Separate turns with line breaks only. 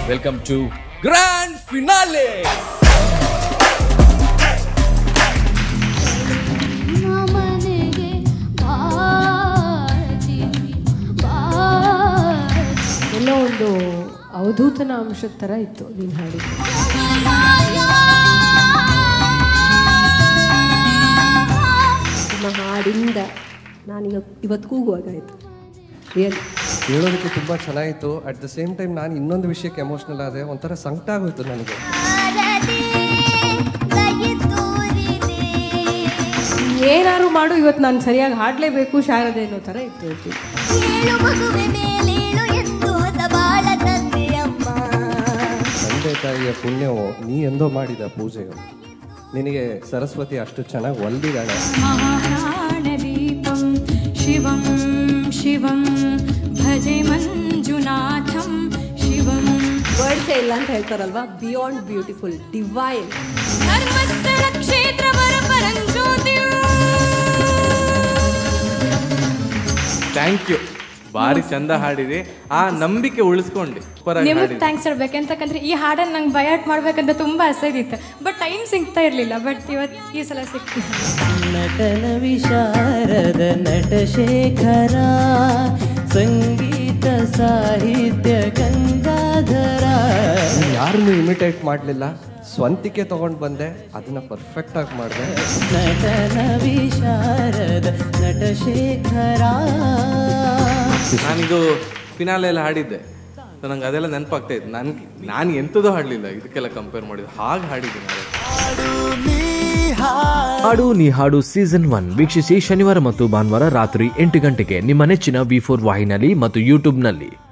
Welcome to grand finale
ಮನೆಗೆ ಬಾರ್ತೀವಿ ಬಾರ್ತೀವಿ
ಎಲ್ಲೋ ಒಂದು ಅವಧೂತನ ಅಂಶದ ಥರ ಇತ್ತು ನೀನು ಹಾಡಿದ್ದು
ನಿಮ್ಮ ಹಾಡಿಂದ ನಾನೀಗ ಇವತ್ತು ಕೂಗುವಾಗಾಯಿತು ರಿಯಲ್
ಹೇಳೋದಕ್ಕೆ ತುಂಬ ಚೆನ್ನಾಗಿತ್ತು ಅಟ್ ದ ಸೇಮ್ ಟೈಮ್ ನಾನು ಇನ್ನೊಂದು ವಿಷಯಕ್ಕೆ ಎಮೋಷ್ನಲ್ ಆದೆ ಒಂಥರ ಸಂಕಟ ಆಗೋಯ್ತು ನನಗೆ
ಏನಾದ್ರು ಮಾಡು ಇವತ್ತು ನಾನು ಸರಿಯಾಗಿ ಹಾಡಲೇಬೇಕು ಶಾರದೆ ಅನ್ನೋ ಥರ ಇತ್ತು ಇದು.
ತಂದೆ ತಾಯಿಯ ಪುಣ್ಯವು ನೀ ಎಂದೋ ಮಾಡಿದ ಪೂಜೆಯು ನಿನಗೆ ಸರಸ್ವತಿ ಅಷ್ಟು ಚೆನ್ನಾಗಿ ಒಲ್ದಿದ್ದಾಳೆ
महाप्राणदीपं शिवं शिवं भजे मञ्जुनाथं शिवं
ವರ್ಡ್ಸೇ ಇಲ್ಲ ಅಂತ ಹೇಳ್ತಾರಲ್ವಾ ಬಿಯಾಂಡ್ ಬ್ಯೂಟಿಫುಲ್ ಡಿವೈನ್
धर्मस्थलक्षेत्रवरपरञ्ज्योतिः
ಥ್ಯಾಂಕ್ ಯು ಭಾರಿ ಚಂದ ಹಾಡಿದೆ ಆ ನಂಬಿಕೆ ಉಳಿಸ್ಕೊಂಡೆ ಸೂಪರ್ ಆಗಿ
ನಿಮಗೆ
ಹಾಡಿದೆ
ಥ್ಯಾಂಕ್ಸ್ ಹೇಳ್ಬೇಕು ಎಂತಕ್ಕಂದ್ರೆ ಈ ಹಾಡನ್ನು ನಂಗೆ ಬಯಾಟ್ ಮಾಡ್ಬೇಕಂತ ತುಂಬ ಆಸೆ ಇತ್ತು ಬಟ್ ಟೈಮ್ ಸಿಗ್ತಾ ಇರಲಿಲ್ಲ ಬಟ್ ಇವತ್ತು ಈ ಸಲ ಸಿಕ್ತು
ನಟನ ವಿಶಾರದ ನಟಶೇಖರ ಸಂಗೀತ ಸಾಹಿತ್ಯ ಗಂಗಾಧರ
ಯಾರನ್ನು ಇಮಿಟೇಟ್ ಮಾಡಲಿಲ್ಲ ಸ್ವಂತಿಕೆ ತಗೊಂಡು ಬಂದೆ ಅದನ್ನ ಪರ್ಫೆಕ್ಟ್ ಆಗಿ ಮಾಡಿದೆ
ನಟನ ವಿಶಾರದ ನಟಶೇಖರ
ನಾನಿದು ಫಿನಾಲೆ ಎಲ್ಲ ಹಾಡಿದ್ದೆ ಸೊ ನಂಗೆ ಅದೆಲ್ಲ ನೆನಪಾಗ್ತಾ ಇತ್ತು ನನ್ಗೆ ನಾನು ಎಂಥದೂ ಹಾಡಲಿಲ್ಲ ಇದಕ್ಕೆಲ್ಲ ಕಂಪೇರ್ ಮಾಡಿದ್ದು ಹಾಗೆ ಹಾಡಿದ್ದೆ ನಾನು
ಹಾಡು ನೀ ಹಾಡು ಸೀಸನ್ ಒನ್ ವೀಕ್ಷಿಸಿ ಶನಿವಾರ ಮತ್ತು ಭಾನುವಾರ ರಾತ್ರಿ ಎಂಟು ಗಂಟೆಗೆ ನಿಮ್ಮ ನೆಚ್ಚಿನ ವಿ ಫೋರ್ ವಾಹಿನಲ್ಲಿ ಮತ್ತು ಯೂಟ್ಯೂಬ್ನಲ್ಲಿ